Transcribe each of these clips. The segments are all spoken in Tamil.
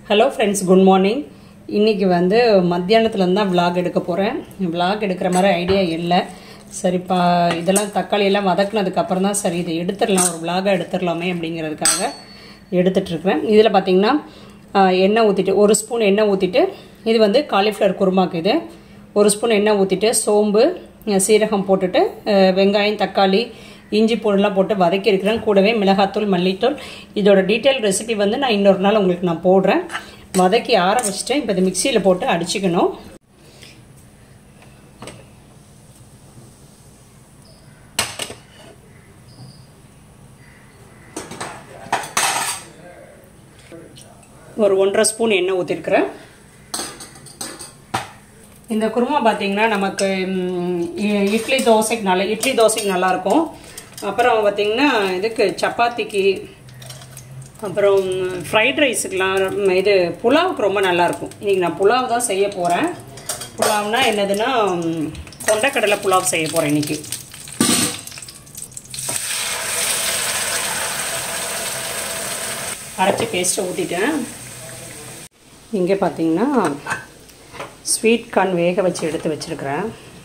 ஹலோ ஃப்ரெண்ட்ஸ் குட் மார்னிங் இன்றைக்கி வந்து மத்தியானத்துலேருந்து தான் vlog எடுக்க போகிறேன் vlog எடுக்கிற மாதிரி ஐடியா இல்லை சரிப்பா இதெல்லாம் தக்காளி எல்லாம் வதக்குனதுக்கு அப்புறம் தான் சரி இதை எடுத்துடலாம் ஒரு vlog-ஆ எடுத்துடலாமே அப்படிங்கிறதுக்காக எடுத்துட்ருக்குறேன் இதில் பார்த்தீங்கன்னா ஆஹ், எண்ணெய் ஊற்றிட்டு ஒரு ஸ்பூன் எண்ணெய் ஊற்றிட்டு இது வந்து காலிஃப்ளவர் குருமாக்கு இது ஒரு ஸ்பூன் எண்ணெய் ஊற்றிட்டு சோம்பு அஹ், சீரகம் போட்டுட்டு அஹ், வெங்காயம் தக்காளி இஞ்சி பூண்டுலாம் போட்டு வதக்கி இருக்கிறேன் கூடவே மிளகாத்தூள் மல்லித்தூள் இதோட டீட்டெயில் ரெசிபி வந்து நான் இன்னொரு நாள் உங்களுக்கு நான் போடுறேன் வதக்கி ஆற வச்சுட்டேன் இப்போ இது மிக்சியில் போட்டு அடிச்சுக்கணும் ஒரு ஒன்றரை ஸ்பூன் எண்ணெய் ஊற்றிருக்கிறேன் இந்த குருமா பார்த்தீங்கன்னா நமக்கு ம், இ- இட்லி தோசைக்கு நல்ல இட்லி தோசைக்கு நல்லாயிருக்கும் அப்புறம் பார்த்தீங்கன்னா இதுக்கு சப்பாத்திக்கு அப்புறம் ஃப்ரைட் ரைஸுக்கெலாம் இது புலாவுக்கு ரொம்ப நல்லாயிருக்கும் இன்றைக்கி நான் புலாவ் தான் செய்ய போகிறேன் புலாவ்னா என்னதுன்னா ம், கொண்டைக்கடலை புலாவ் செய்ய போகிறேன் இன்றைக்கி அரைச்சி பேஸ்ட்டை ஊற்றிட்டேன் இங்கே பார்த்தீங்கன்னா ஸ்வீட் கார்ன் வேக வச்சு எடுத்து வச்சுருக்கிறேன்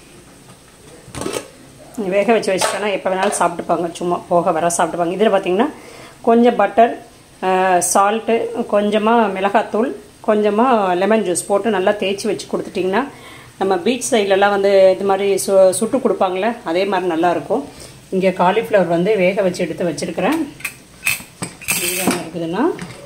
வேக வச்சு வச்சுட்டேன்னா எப்போ வேணாலும் சாப்பிட்டுப்பாங்க சும்மா போக வர சாப்பிட்டுப்பாங்க இதில் பார்த்தீங்கன்னா கொஞ்சம் பட்டர் சால்ட்டு கொஞ்சமாக மிளகாத்தூள் கொஞ்சமாக லெமன் ஜூஸ் போட்டு நல்லா தேய்ச்சி வச்சு கொடுத்துட்டிங்கன்னா நம்ம பீச் சைட்லலாம் வந்து இது மாதிரி சு சுட்டு கொடுப்பாங்களே அதே மாதிரி நல்லாயிருக்கும் இங்கே காலிஃப்ளவர் வந்து வேக வச்சு எடுத்து வச்சுருக்கிறேன் இது என்ன இருக்குதுன்னா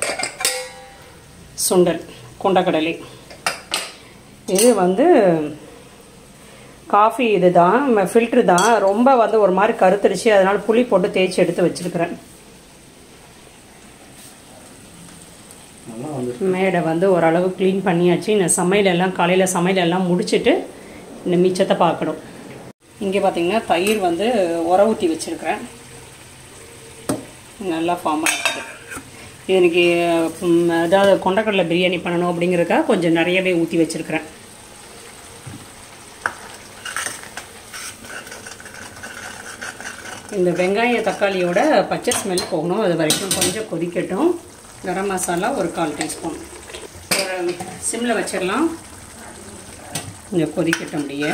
சுண்டல் கொண்டக்கடலை இது வந்து காஃபி இது தான் ஃபில்ட்ரு தான் ரொம்ப வந்து ஒரு மாதிரி கருத்துருச்சு அதனால் புளி போட்டு தேய்ச்சி எடுத்து வச்சுருக்கிறேன் மேடை வந்து ஓரளவு க்ளீன் பண்ணியாச்சு இந்த சமையல் எல்லாம் காலையில் சமையல் எல்லாம் முடிச்சுட்டு இந்த மிச்சத்தை பார்க்கணும் இங்கே பார்த்தீங்கன்னா தயிர் வந்து உர ஊற்றி வச்சுருக்கிறேன் நல்லா ஃபார்ம் ஆகிடுது இது இன்னைக்கு ம், அதாவது கொண்டக்கடலை பிரியாணி பண்ணணும் அப்படிங்கிறதுக்காக கொஞ்சம் நிறையவே ஊற்றி வச்சுருக்கிறேன் இந்த வெங்காய தக்காளியோட பச்சை ஸ்மெல் போகணும் அது வரைக்கும் கொஞ்சம் கொதிக்கட்டும் கரம் மசாலா ஒரு கால் டீஸ்பூன் ஒரு சிம்மில் வச்சிடலாம் கொஞ்சம் கொதிக்கட்டும் அப்படியே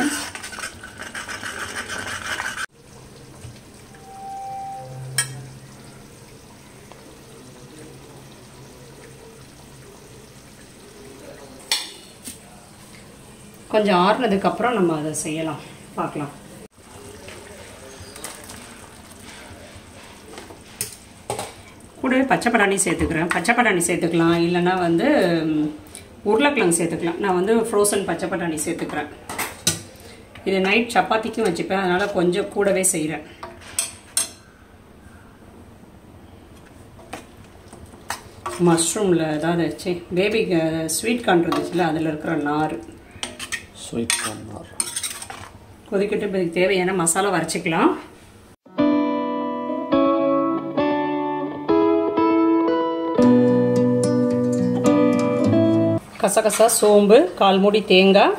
கொஞ்சம் ஆறுனதுக்கப்புறம் நம்ம அதை செய்யலாம் பார்க்கலாம் கூடவே பச்சை பட்டாணி சேர்த்துக்கிறேன் பச்சை பட்டாணி சேர்த்துக்கலாம் இல்லைன்னா வந்து ம், உருளைக்கிழங்கு சேர்த்துக்கலாம் நான் வந்து ஃப்ரோசன் பச்சை பட்டாணி சேர்த்துக்கிறேன் இது நைட் சப்பாத்திக்கும் வச்சுப்பேன் அதனால் கொஞ்சம் கூடவே செய்கிறேன் மஷ்ரூமில் அதாவது சே பேபிக்கு ஸ்வீட் கார்ன் இருந்துச்சுல அதில் இருக்கிற நார் ஸ்வீட் கார்னர் கொதிக்கட்டு இப்போ இதுக்கு தேவையான மசாலா வரைச்சிக்கலாம் கசகசா சோம்பு கால் மூடி தேங்காய்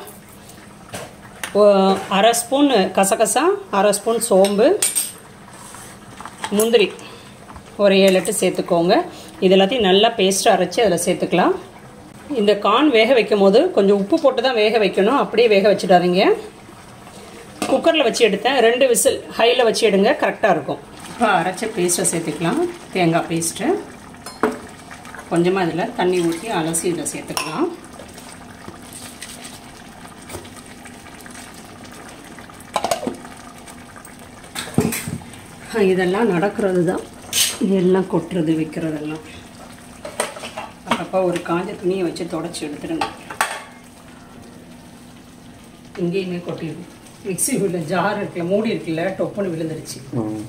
ஒ- அரை ஸ்பூன் கசகசா அரை ஸ்பூன் சோம்பு முந்திரி ஒரு ஏழு எட்டு சேர்த்துக்கோங்க இது எல்லாத்தையும் நல்லா பேஸ்ட்டாக அரைச்சி அதில் சேர்த்துக்கலாம் இந்த கார்ன் வேக வைக்கும் போது கொஞ்சம் உப்பு போட்டு தான் வேக வைக்கணும் அப்படியே வேக வச்சிடாதீங்க குக்கரில் வச்சு எடுத்தேன் ரெண்டு விசில் ஹையில் வச்சு எடுங்க கரெக்டாக இருக்கும் இப்போ அரைச்ச பேஸ்ட்டை சேர்த்துக்கலாம் தேங்காய் பேஸ்ட்டு கொஞ்சமாக இதில் தண்ணி ஊற்றி அலசி இதில் சேர்த்துக்கலாம் இதெல்லாம் நடக்கிறது தான் எல்லாம் கொட்டுறது வைக்கிறதெல்லாம் அப்பப்போ ஒரு காஞ்ச துணியை வச்சு தொடச்சி எடுத்துடுங்க இங்கேயுமே கொட்டிடும் மிக்ஸி உள்ள ஜார் இருக்குல்ல மூடி இருக்குல்ல டொப்புன்னு விழுந்துருச்சு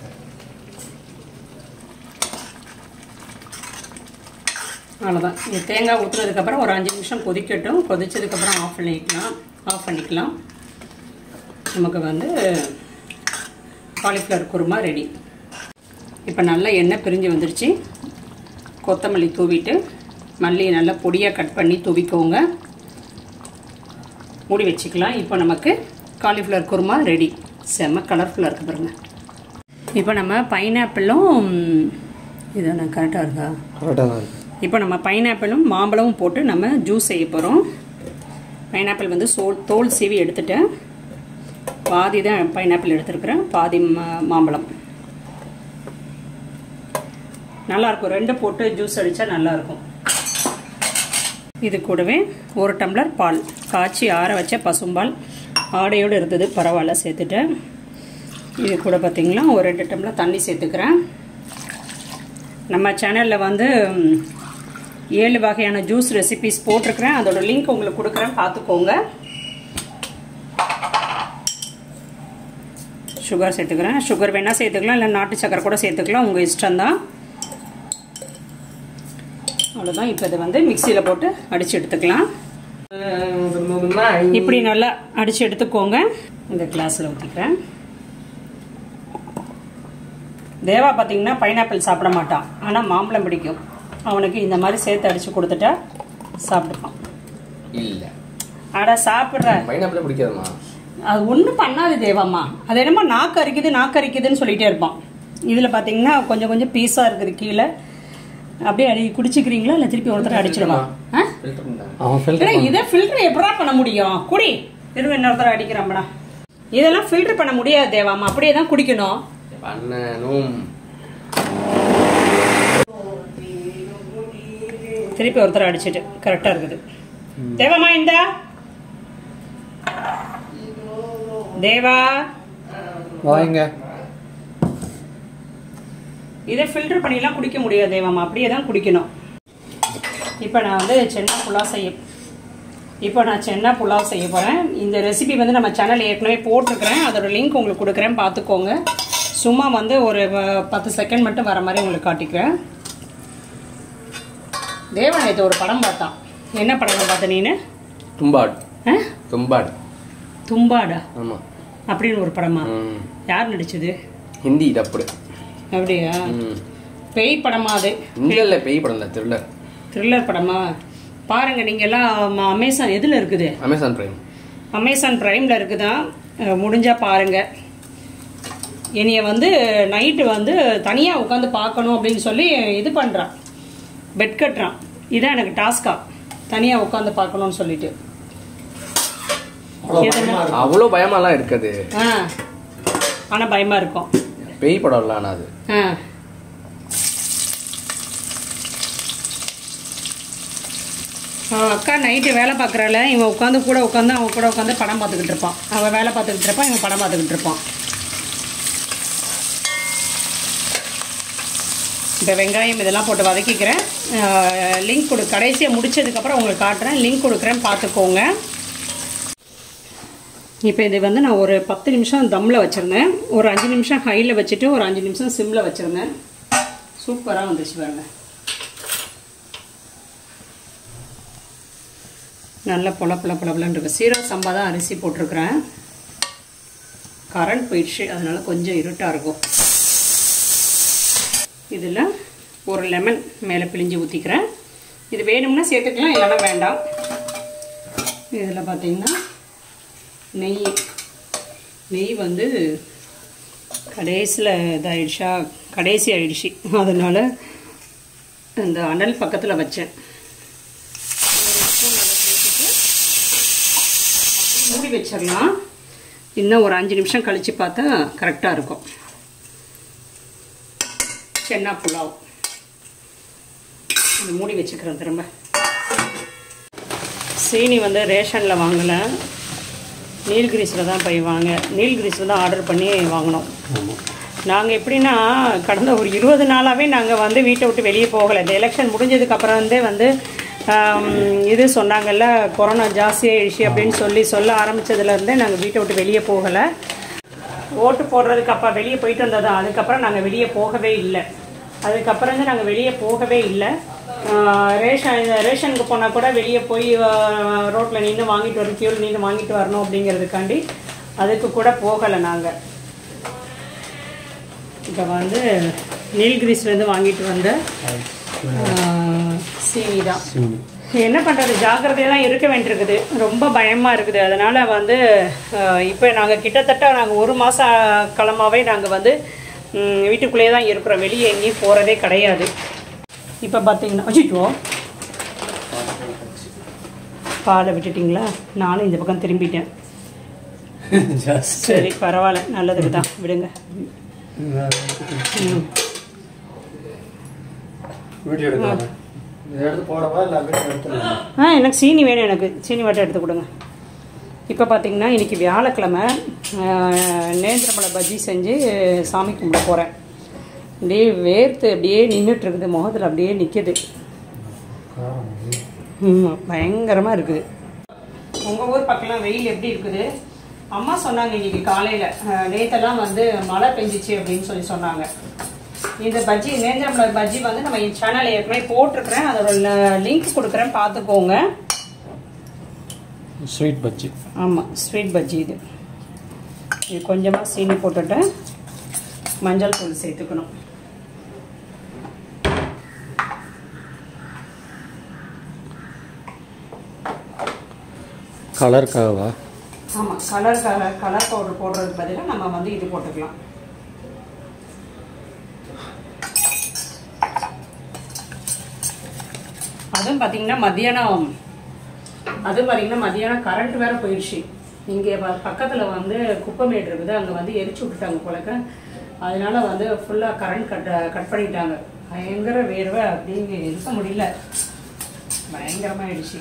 அவ்வளோதான் இந்த தேங்காய் ஊற்றுனதுக்கப்புறம் ஒரு அஞ்சு நிமிஷம் கொதிக்கட்டும் கொதிச்சதுக்கப்புறம் ஆஃப் பண்ணிக்கலாம் ஆஃப் பண்ணிக்கலாம் நமக்கு வந்து காலிஃப்ளவர் குருமா ரெடி இப்போ நல்லா எண்ணெய் பிரிஞ்சு வந்துருச்சு கொத்தமல்லி தூவிட்டு மல்லியை நல்லா பொடியாக கட் பண்ணி தூவிக்கோங்க மூடி வச்சுக்கலாம் இப்போ நமக்கு காலிஃப்ளவர் குருமா ரெடி செம்ம கலர்ஃபுல்லாக இருக்கு பாருங்க இப்போ நம்ம பைனாப்பிளும் இது நான் கரெக்டாக இருக்கா கரெக்டாக தான் இருக்கு இப்போ நம்ம பைனாப்பிளும் மாம்பழமும் போட்டு நம்ம ஜூஸ் செய்ய போகிறோம் பைனாப்பிள் வந்து சோல் தோல் சீவி எடுத்துட்டேன் பாதி தான் பைனாப்பிள் எடுத்துருக்குறேன் பாதி மா- மாம்பழம் நல்லாயிருக்கும் ரெண்டு போட்டு ஜூஸ் அடித்தா நல்லாயிருக்கும் இது கூடவே ஒரு டம்ளர் பால் காய்ச்சி ஆற வச்ச பசும்பால் ஆடையோடு இருந்தது பரவாயில்ல சேர்த்துட்டேன் இது கூட பார்த்தீங்கன்னா ஒரு ரெண்டு டம்ளர் தண்ணி சேர்த்துக்கிறேன் நம்ம சேனலில் வந்து ம், ஏழு வகையான ஜூஸ் ரெசிபிஸ் போட்டிருக்கிறேன் அதோட லிங்க் உங்களுக்கு கொடுக்குறேன் பார்த்துக்கோங்க சுகர் சேர்த்துக்கிறேன் சுகர் வேணால் சேர்த்துக்கலாம் இல்லை நாட்டு சக்கரை கூட சேர்த்துக்கலாம் உங்கள் இஷ்டம்தான் அவ்வளோதான் இப்போ இதை வந்து மிக்சியில் போட்டு அடித்து எடுத்துக்கலாம் இப்படி நல்லா அடித்து எடுத்துக்கோங்க இந்த கிளாஸில் ஊற்றிக்கிறேன் தேவா பார்த்தீங்கன்னா பைனாப்பிள் சாப்பிட மாட்டான் ஆனால் மாம்பழம் பிடிக்கும் அவனுக்கு இந்த மாதிரி சேர்த்து அடித்து கொடுத்துட்டா சாப்பிட்டுப்பான் இல்ல அட சாப்பிட்ற பைனாப்பிளே பிடிக்காதுமா அது ஒன்றும் பண்ணாது தேவாம்மா அது என்னமோ நாக்கு அரிக்குது நாக்கு அரிக்குதுன்னு சொல்லிட்டே இருப்பான் இதில் பார்த்தீங்கன்னா கொஞ்சம் கொஞ்சம் பீஸாக இருக்குது கீழே அப்படியே அடி குடிச்சிக்கிறீங்களா இல்லை திருப்பி ஒருத்தர் அடிச்சிடுமா ஆ ஃபில்டர் பண்ணாங்க அவன் ஃபில்டர் ஏன்னா இதை ஃபில்டர் எப்படா பண்ண முடியும் குடி திரும்ப இன்னொருத்தர் அடிக்கிறான்டா இதெல்லாம் ஃபில்டர் பண்ண முடியாது தேவாம்மா அப்படியே தான் குடிக்கணும் பண்ணணும் திருப்பி ஒருத்தர் அடிச்சிட்டு கரெக்டாக இருக்குது தேவாம்மா இந்தா தேவா வாங்க இதை ஃபில்டர் பண்ணிலாம் குடிக்க முடியாது தேவாம்மா அப்படியே தான் குடிக்கணும் இப்போ நான் வந்து சென்னா புலாவ் செய்ய இப்போ நான் சென்னா புலாவ் செய்ய போகிறேன் இந்த ரெசிபி வந்து நம்ம சேனல் ஏற்கனவே போட்டிருக்கிறேன் அதோட லிங்க் உங்களுக்கு கொடுக்குறேன் பார்த்துக்கோங்க சும்மா வந்து ஒரு அஹ், பத்து செகண்ட் மட்டும் வர மாதிரி உங்களுக்கு காட்டிக்கிறேன் தேவன் நேற்று ஒரு படம் பார்த்தான் என்ன படம் பார்த்த நீனு தும்பாடு ஆ? தும்பாடு தும்பாடா ஆமா அப்படின்னு ஒரு படமா ம். யார் நடிச்சது ஹிந்தி டப்புடு அப்படியா ம். பேய் படமா அது இந்தியா இல்ல பேய் படம் இல்ல த்ரில்லர் த்ரில்லர் படமா பாருங்க நீங்க எல்லாம் ம- அமேசான் எதுல இருக்குது அமேசான் பிரைம் அமேசான் பிரைம்ல இருக்குதா அஹ் முடிஞ்சா பாருங்க என்னைய வந்து நைட்டு வந்து தனியா உட்காந்து பார்க்கணும் அப்படின்னு சொல்லி இது பண்றான் பெட் கட்டுறான் இதான் எனக்கு டாஸ்கா தனியா உட்காந்து பார்க்கணும்னு சொல்லிட்டு எதுனா? அவ்வளோ பயமாலாம் இருக்காது ஆ ஆனா பயமா இருக்கும் பேய் படம் இல்ல ஆனா அது ஆ அவன் அக்கா நைட்டு வேலை பார்க்குறால இவன் உட்காந்து கூட உட்காந்து அவன் கூட உட்காந்து படம் பார்த்துக்கிட்டு இருப்பான் அவன் வேலை பார்த்துக்கிட்டு இருப்பான் இவன் படம் பார்த்துக்கிட்டு இருப்பான் இப்போ வெங்காயம் இதெல்லாம் போட்டு வதக்கிக்கிறேன் லிங்க் கொடு கடைசியாக முடிச்சதுக்கப்புறம் உங்களுக்கு காட்டுறேன் லிங்க் கொடுக்குறேன் பார்த்துக்கோங்க இப்போ இது வந்து நான் ஒரு பத்து நிமிஷம் தம்மில் வச்சுருந்தேன் ஒரு அஞ்சு நிமிஷம் ஹையில் வச்சுட்டு ஒரு அஞ்சு நிமிஷம் சிம்மில் வச்சுருந்தேன் சூப்பராக வந்துச்சு பாருங்க நல்ல பொல பொல பொல பொலன்னு இருக்கு சீரக சம்பா தான் அரிசி போட்டிருக்கிறேன் கரண்ட் போயிடுச்சு அதனால கொஞ்சம் இருட்டாக இருக்கும் இதில் ஒரு லெமன் மேலே பிழிஞ்சு ஊற்றிக்கிறேன் இது வேணும்னா சேர்த்துக்கலாம் இல்லைன்னா வேண்டாம் இதில் பார்த்தீங்கன்னா நெய் நெய் வந்து கடைசியில் இதாயிடுச்சா கடைசி ஆயிடுச்சு அதனால் இந்த அனல் பக்கத்தில் வச்சேன் ஒரு ஸ்பூன் அதை சேர்த்துட்டு அப்படியே மூடி வச்சிடலாம் இன்னும் ஒரு அஞ்சு நிமிஷம் கழித்து பார்த்தா கரெக்டாக இருக்கும் சென்னா புலாவ் இது மூடி வச்சுக்கிறேன் திரும்ப சீனி வந்து ரேஷனில் வாங்கலை நீல்கிரிஸில் தான் போய் வாங்க நீல்கிரிஸில் தான் ஆர்டர் பண்ணி வாங்கினோம் நாங்கள் எப்படின்னா கடந்த ஒரு இருபது நாளாகவே நாங்கள் வந்து வீட்டை விட்டு வெளியே போகலை இந்த எலெக்ஷன் முடிஞ்சதுக்கப்புறம் வந்து வந்து ஆம், இது சொன்னாங்கல்ல கொரோனா ஜாஸ்தியாகிடுச்சு அப்படின்னு சொல்லி சொல்ல ஆரம்பித்ததுலேருந்தே நாங்கள் வீட்டை விட்டு வெளியே போகலை ஓட்டு போடுறதுக்கு அப்போ வெளியே போயிட்டு வந்ததா அதுக்கப்புறம் நாங்கள் வெளியே போகவே இல்லை அதுக்கப்புறம் வந்து நாங்கள் வெளியே போகவே இல்லை ஆஹ் ரேஷன் ரேஷனுக்கு போனால் கூட வெளியே போய் ரோட்டில் நின்று வாங்கிட்டு வரும் ஃபியூல் நின்று வாங்கிட்டு வரணும் அப்படிங்கிறதுக்காண்டி அதுக்கு கூட போகலை நாங்கள் இப்போ வந்து நீல்கிரிஸ்லேருந்து வாங்கிட்டு வந்த ஆஹ் சீனி தான் என்ன பண்ணுறது ஜாக்கிரதையாக தான் இருக்க வேண்டியிருக்குது ரொம்ப பயமாக இருக்குது அதனால் வந்து இப்போ நாங்கள் கிட்டத்தட்ட நாங்கள் ஒரு மாத காலமாகவே நாங்கள் வந்து ம், வீட்டுக்குள்ளேயே தான் இருக்கிறோம் வெளியே எங்கேயும் போகிறதே கிடையாது இப்போ பார்த்தீங்கன்னா அச்சிட்டோ பாலை விட்டுட்டிங்களா நானும் இந்த பக்கம் திரும்பிட்டேன் ஜஸ்ட் சரி பரவாயில்ல நல்லதுக்கு தான் விடுங்க ம் வீடியோ எடுக்கலாம் இதை எடுத்து போடவா இல்லை வீடியோ எடுத்துடலாம் ஆ எனக்கு சீனி வேணும் எனக்கு சீனி மட்டும் எடுத்து கொடுங்க இப்போ பார்த்தீங்கன்னா இன்றைக்கி வியாழக்கிழமை நேந்திரமலை பஜ்ஜி செஞ்சு சாமி கும்பிட போகிறேன் அப்படியே வேர்த்து அப்படியே நின்றுட்டு இருக்குது முகத்தில் அப்படியே நிற்கிது பயங்கரமாக இருக்குது உங்கள் ஊர் பக்கம்லாம் வெயில் எப்படி இருக்குது அம்மா சொன்னாங்க இன்னைக்கு காலையில் நேத்தெல்லாம் வந்து மழை பெஞ்சிச்சு அப்படின்னு சொல்லி சொன்னாங்க இந்த பஜ்ஜி நேந்திரமலை பஜ்ஜி வந்து நம்ம என் சேனல் ஏற்கனவே போட்டிருக்கிறேன் அதோட லிங்க் கொடுக்குறேன் பார்த்துக்கோங்க ஸ்வீட் பஜ்ஜி ஆமாம் ஸ்வீட் பஜ்ஜி இது இது கொஞ்சமாக சீனி போட்டுட்டு மஞ்சள் தூள் சேர்த்துக்கணும் கலருக்காகவா ஆமாம் கலர் கலர் கலர் பவுடர் போடுறதுக்கு பதிலாக நம்ம வந்து இது போட்டுக்கலாம் அதுவும் பார்த்தீங்கன்னா மத்தியானம் அதுவும் பார்த்தீங்கன்னா மத்தியானம் கரண்ட் வேற போயிடுச்சு இங்கே பக்கத்தில் வந்து குப்பமேடு இருக்குது அங்கே வந்து எரிச்சு விட்டுட்டாங்க போலக்க அதனால வந்து ஃபுல்லாக கரண்ட் கட் கட் பண்ணிட்டாங்க பயங்கர வேர்வை அப்படிங்க இருக்க முடியல பயங்கரமாயிடுச்சு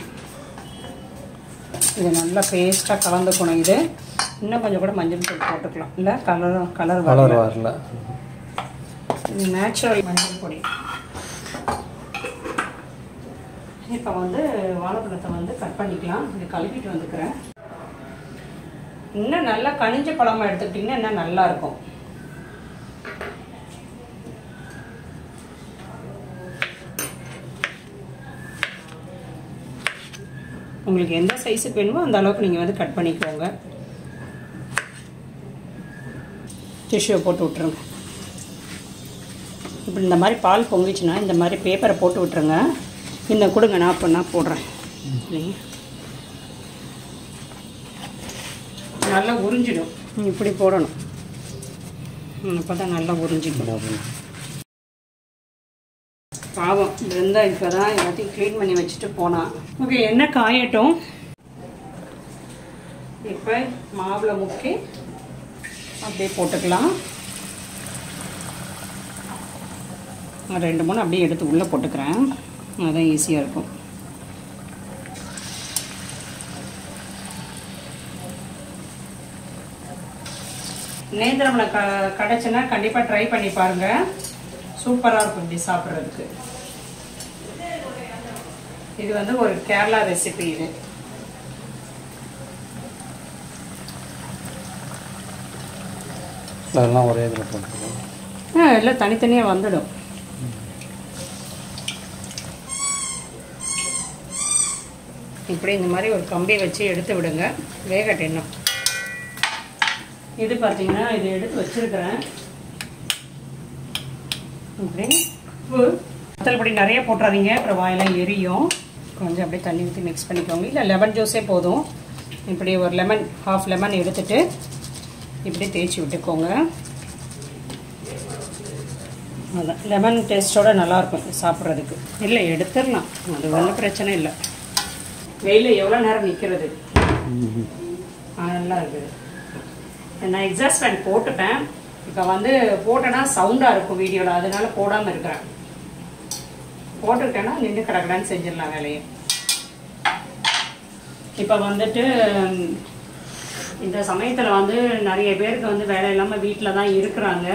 இது நல்லா பேஸ்ட்டாக கலந்துக்கணும் இது இன்னும் கொஞ்சம் கூட மஞ்சள் தூள் போட்டுக்கலாம் இல்லை கலர் கலர் கலர் வரல வரல இது நேச்சுரல் மஞ்சள் பொடி இப்போ வந்து வாழைப்பழத்தை வந்து கட் பண்ணிக்கலாம் இது கழுவிட்டு வந்துக்கிறேன் இன்னும் நல்லா கனிஞ்ச பழமா எடுத்துக்கிட்டிங்கன்னா இன்னும் நல்லா இருக்கும் உங்களுக்கு எந்த சைஸுக்கு வேணுமோ அந்த அளவுக்கு நீங்கள் வந்து கட் பண்ணிக்கோங்க டிஷ்யூ போட்டு விட்ருங்க இப்படி இந்த மாதிரி பால் பொங்கிச்சுன்னா இந்த மாதிரி பேப்பரை போட்டு விட்ருங்க இந்த கொடுங்க நான் அப்போ நான் போடுறேன் சரிங்க நல்லா உறிஞ்சிடும் இப்படி போடணும் அப்போ தான் நல்லா உறிஞ்சிடும் பாவம் இருந்தா இப்போ தான் எல்லாத்தையும் க்ளீன் பண்ணி வச்சுட்டு போனான் ஓகே என்ன காயட்டும் இப்போ மாவில் முக்கி அப்படியே போட்டுக்கலாம் நான் ரெண்டு மூணு அப்படியே எடுத்து உள்ளே போட்டுக்கிறேன் அதான் ஈஸியாக இருக்கும் நேந்திரமில் க கிடச்சுன்னா கண்டிப்பாக ட்ரை பண்ணி பாருங்கள் சூப்பராக இருக்கும் இப்படி சாப்பிட்றதுக்கு இது வந்து ஒரு கேரளா ரெசிபி இது அதெல்லாம் ஒரே இதில் போட்டுருக்கோம் ஆ எல்லாம் தனித்தனியாக வந்துடும் இப்படி இந்த மாதிரி ஒரு கம்பி வச்சு எடுத்து விடுங்க வேகட்டும் இன்னும் இது பார்த்தீங்கன்னா இது எடுத்து வச்சிருக்கிறேன் இப்படி உப்பு மத்தல்படி நிறைய போட்டுறாதீங்க அப்புறம் வாயெல்லாம் எரியும் கொஞ்சம் அப்படியே தண்ணி ஊற்றி மிக்ஸ் பண்ணிக்கோங்க இல்லை லெமன் ஜூஸே போதும் இப்படி ஒரு லெமன் ஹாஃப் லெமன் எடுத்துட்டு இப்படி தேய்ச்சி விட்டுக்கோங்க அதான் லெமன் டேஸ்ட்டோட நல்லாயிருக்கும் சாப்பிட்றதுக்கு இல்லை எடுத்துடலாம் அது ஒன்றும் பிரச்சனை இல்லை வெயிலில் எவ்வளோ நேரம் நிற்கிறது நல்லா இருக்குது நான் எக்ஸாஸ்ட் ஃபேன் போட்டுப்பேன் இப்போ வந்து போட்டேன்னா சவுண்டாக இருக்கும் வீடியோவில் அதனால போடாமல் இருக்கிறேன் போட்டுக்கிட்டேன்னா நின்று கடக்கடான்னு செஞ்சிடலாம் வேலையை இப்போ வந்துட்டு ம், இந்த சமயத்தில் வந்து நிறைய பேருக்கு வந்து வேலை இல்லாமல் வீட்டில் தான் இருக்கிறாங்க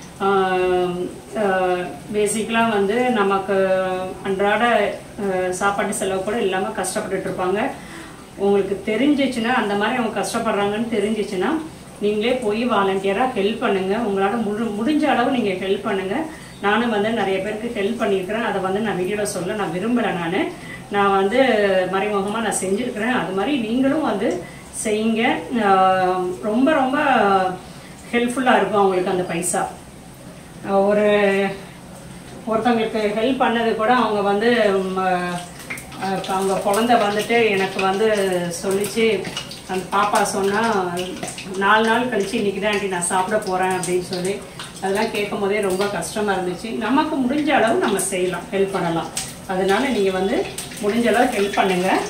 பேசிக்கலாக வந்து நமக்கு அன்றாட ஆஹ், சாப்பாட்டு செலவு கூட இல்லாமல் கஷ்டப்பட்டுட்டு இருப்பாங்க உங்களுக்கு தெரிஞ்சிச்சுன்னா அந்த மாதிரி அவங்க கஷ்டப்படுறாங்கன்னு தெரிஞ்சிச்சுன்னா நீங்களே போய் வாலண்டியராக ஹெல்ப் பண்ணுங்கள் உங்களால் முழு முடிஞ்ச அளவு நீங்கள் ஹெல்ப் பண்ணுங்கள் நானும் வந்து நிறைய பேருக்கு ஹெல்ப் பண்ணியிருக்கிறேன் அதை வந்து நான் வீடியோவில் சொல்ல நான் விரும்பலை நான் நான் வந்து மறைமுகமாக நான் செஞ்சுருக்கிறேன் அது மாதிரி நீங்களும் வந்து செய்யுங்க ஆஹ் ரொம்ப ரொம்ப ஹெல்ப்ஃபுல்லாக இருக்கும் அவங்களுக்கு அந்த பைசா ஆஹ் ஒரு ஒருத்தவங்களுக்கு ஹெல்ப் பண்ணது கூட அவங்க வந்து ம், ஆஹ் அவங்க குழந்தை வந்துட்டு எனக்கு வந்து சொல்லிச்சு அந்த பாப்பா சொன்னா நாலு நாள் கழிச்சு இன்னைக்கு தான் ஆண்டி நான் சாப்பிட போறேன் அப்படின்னு சொல்லி அதெல்லாம் கேட்கும் போதே ரொம்ப கஷ்டமாக இருந்துச்சு நமக்கு முடிஞ்ச அளவு நம்ம செய்யலாம் ஹெல்ப் பண்ணலாம் அதனால நீங்கள் வந்து முடிஞ்ச அளவு ஹெல்ப் பண்ணுங்கள்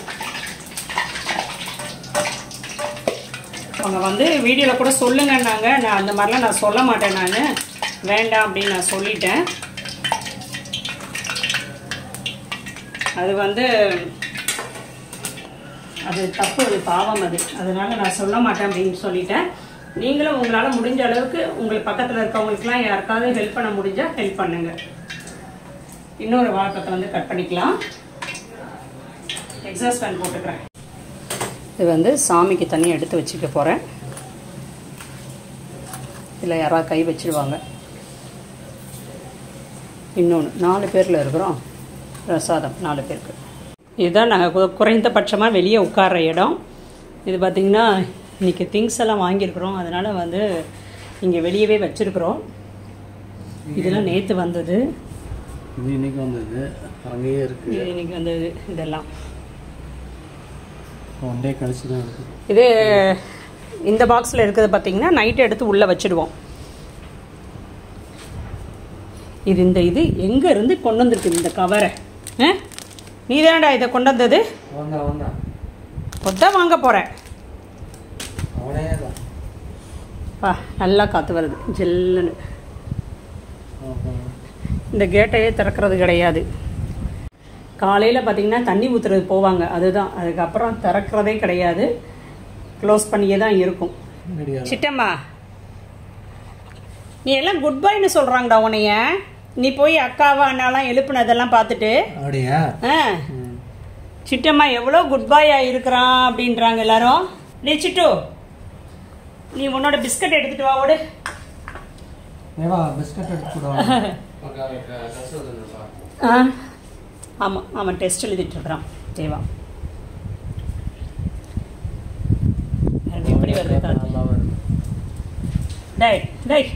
அவங்க வந்து வீடியோவில் கூட சொல்லுங்கன்னாங்க நான் அந்த மாதிரிலாம் நான் சொல்ல மாட்டேன் நான் வேண்டாம் அப்படின்னு நான் சொல்லிட்டேன் அது வந்து அது தப்பு அது பாவம் அது அதனால நான் சொல்ல மாட்டேன் அப்படின்னு சொல்லிட்டேன் நீங்களும் உங்களால் முடிஞ்ச அளவுக்கு உங்களுக்கு பக்கத்தில் இருக்கவங்களுக்குலாம் யாருக்காவது ஹெல்ப் பண்ண முடிஞ்சால் ஹெல்ப் பண்ணுங்க இன்னொரு வாழைப்பழத்தை வந்து கட் பண்ணிக்கலாம் எக்ஸாஸ்ட் ஃபேன் போட்டுக்கிறேன் இது வந்து சாமிக்கு தண்ணி எடுத்து வச்சுக்க போகிறேன் இதில் யாராவது கை வச்சிருவாங்க இன்னொன்று நாலு பேரில் இருக்கிறோம் பிரசாதம் நாலு பேருக்கு இதுதான் நாங்கள் குறைந்தபட்சமாக வெளியே உட்கார்ற இடம் இது பார்த்திங்கன்னா இன்றைக்கி திங்ஸ் எல்லாம் வாங்கியிருக்கிறோம் அதனால் வந்து இங்கே வெளியவே வச்சுருக்குறோம் இதெல்லாம் நேற்று வந்தது இது இன்னைக்கு வந்தது அங்கேயே இருக்கு இது இன்னைக்கு வந்தது இதெல்லாம் ஒன் டே கழிச்சு தான் இருக்கு இது இந்த பாக்ஸில் இருக்கிறது பார்த்தீங்கன்னா நைட்டு எடுத்து உள்ளே வச்சுடுவோம் இது இந்த இது எங்கே இருந்து கொண்டு வந்திருக்கு இந்த கவரை ஆ நீ தானடா இதை கொண்டு வந்தது வந்தா வந்தா கொத்தான் வாங்க போகிறேன் அவனே தான் பா நல்லா காற்று வருது ஜில்லுன்னு இந்த கேட்டையே திறக்கிறது கிடையாது காலையில் பார்த்தீங்கன்னா தண்ணி ஊற்றுறது போவாங்க அதுதான் அதுக்கப்புறம் திறக்கிறதே கிடையாது க்ளோஸ் பண்ணியே தான் இருக்கும் ரெடியா சிட்டம்மா நீ எல்லாம் குட் பைன்னு சொல்கிறாங்கடா உன்னைய நீ போய் அக்காவா அண்ணாலாம் எழுப்புனதெல்லாம் பார்த்துட்டு அப்படியா ஆ சிட்டம்மா எவ்வளோ குட் பாயா இருக்கிறான் அப்படின்றாங்க எல்லாரும் டே சிட்டு நீ உன்னோட பிஸ்கட் எடுத்துட்டு வா ஓடு ஏவா பிஸ்கட் எடுத்து கூட ஆ ஆமாம் அவன் டெஸ்ட் எழுதிட்டு இருக்கிறான் தேவா அது எப்படி வருது காத்து? நல்லா வருது டேய் டேய்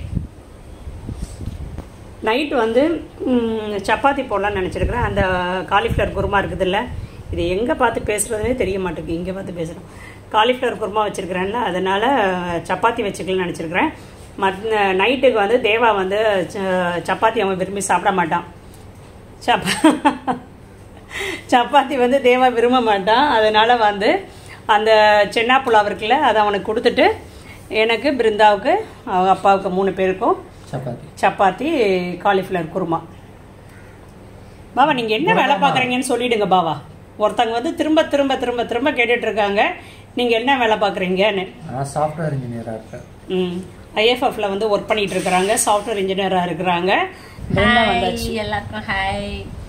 நைட்டு வந்து ம், சப்பாத்தி போடலான்னு நினச்சிருக்கிறேன் அந்த காலிஃப்ளவர் குருமா இருக்குதுல்ல இது எங்கே பார்த்து பேசுகிறதுனே தெரிய மாட்டேங்குது இங்கே பார்த்து பேசுகிறோம் காலிஃப்ளவர் குருமா வச்சுருக்கிறேன்ல அதனால் சப்பாத்தி வச்சுக்கலாம்னு நினச்சிருக்கிறேன் மத் நைட்டுக்கு வந்து தேவா வந்து ச- சப்பாத்தி அவன் விரும்பி சாப்பிட மாட்டான் சப்பா சப்பாத்தி வந்து தேவா விரும்ப மாட்டான் அதனால் வந்து அந்த சென்னா புலாவ் இருக்குல்ல அதை அவனுக்கு கொடுத்துட்டு எனக்கு பிருந்தாவுக்கு அவங்க அப்பாவுக்கு மூணு பேருக்கும் சப்பாத்தி சப்பாத்தி காலிஃப்ளவர் குருமா பாவா நீங்கள் என்ன வேலை பார்க்குறீங்கன்னு சொல்லிடுங்க பாவா ஒருத்தங்க வந்து திரும்ப திரும்ப திரும்ப திரும்ப கேட்டுட்டு இருக்காங்க நீங்கள் என்ன வேலை பார்க்குறீங்கன்னு நான் சாஃப்ட்வேர் இன்ஜினியராக இருக்கேன் ம் ஐஎஃப்எஃப்ல வந்து ஒர்க் பண்ணிட்டு இருக்கிறாங்க சாஃப்ட்வேர் இன்ஜினியராக இருக்கிறாங்க பிருந்தா வந்தாச்சு ஹாய் எல்லாருக்கும் ஹாய்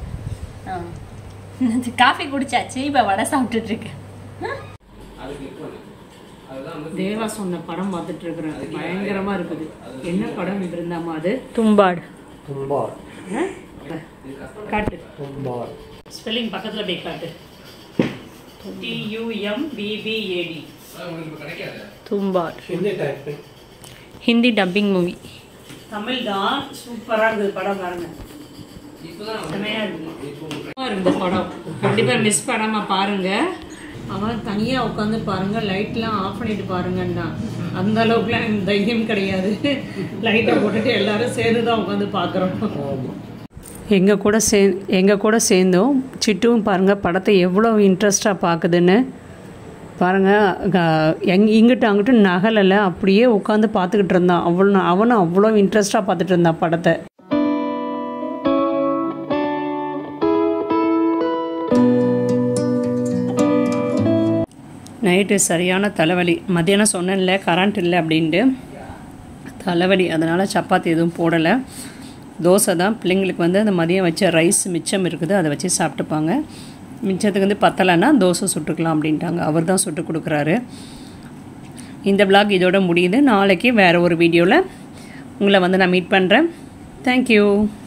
காஃபி குடிச்சாச்சு இப்போ வடை சாப்பிட்டுட்டு இருக்கேன் தேவா சொன்ன படம் பார்த்துட்டு இருக்கிறேன் பயங்கரமா இருக்குது என்ன படம் இருந்தாமா அது தும்பாடு தும்பார் ஆ? காட்டு தும்பார் ஸ்பெல்லிங் பக்கத்துல போய் காட்டு டியூஎம் பிபிஏடி தும்பாடு Hindi typing Hindi dubbing movie Tamil தான் சூப்பரா இருக்குது படம் பாருங்க செமையா இருக்கு சூப்பரா இருக்குது படம் கண்டிப்பா மிஸ் பண்ணாம பாருங்க அவன் தனியா உட்காந்து பாருங்க லைட்லாம் ஆஃப் பண்ணிட்டு பாருங்கன்னா அந்த அளவுக்குலாம் எனக்கு தைரியம் கிடையாது லைட்டை போட்டுட்டு எல்லாரும் சேர்ந்து தான் உட்காந்து பார்க்குறோம் ஆமாம் எங்கள் கூட சே எங்கள் கூட சேர்ந்தோம் சிட்டுவும் பாருங்கள் படத்தை எவ்வளோ இன்ட்ரெஸ்டாக பார்க்குதுன்னு பாருங்கள் எங் இங்கிட்டு அங்கிட்டு நகலலை அப்படியே உட்காந்து பார்த்துக்கிட்டு இருந்தான் அவ்வளோ அவனும் அவ்வளோ இன்ட்ரெஸ்டாக பார்த்துட்டு இருந்தான் படத்தை நைட்டு சரியான தலைவலி மத்தியானம் சொன்னேன்ல கரண்ட் இல்லை அப்படின்ட்டு தலைவலி அதனால் சப்பாத்தி எதுவும் போடலை தோசை தான் பிள்ளைங்களுக்கு வந்து அந்த மதியம் வச்ச ரைஸ் மிச்சம் இருக்குது அதை வச்சு சாப்பிட்டுப்பாங்க மிச்சத்துக்கு வந்து பத்தலைன்னா தோசை சுட்டுக்கலாம் அப்படின்ட்டாங்க அவர் தான் சுட்டு கொடுக்குறாரு இந்த vlog இதோட முடியுது நாளைக்கு வேறு ஒரு வீடியோவில் உங்களை வந்து நான் மீட் பண்ணுறேன் தேங்க்யூ